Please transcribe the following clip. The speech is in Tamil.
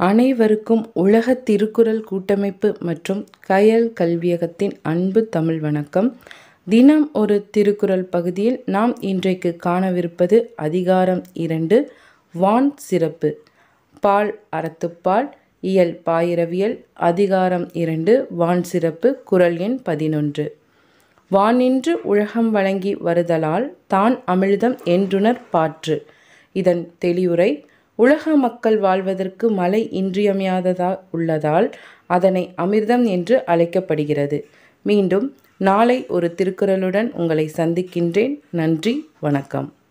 அனைவருக்கும் உலக திருக்குறள் கூட்டமைப்பு மற்றும் கயல் கல்வியகத்தின் அன்பு தமிழ் வணக்கம் தினம் ஒரு திருக்குறள் பகுதியில் நாம் இன்றைக்கு காணவிருப்பது அதிகாரம் இரண்டு வான் சிறப்பு பால் அறத்துப்பால் இயல் பாயிரவியல் அதிகாரம் இரண்டு வான் சிறப்பு குறள் எண் பதினொன்று வானின்று உலகம் வழங்கி வருதலால் தான் அமிழ்தம் என்றுணர் பாற்று இதன் தெளிவுரை உலக மக்கள் வாழ்வதற்கு மழை இன்றியமையாததா உள்ளதால் அதனை அமிர்தம் என்று அழைக்கப்படுகிறது மீண்டும் நாளை ஒரு திருக்குறளுடன் உங்களை சந்திக்கின்றேன் நன்றி வணக்கம்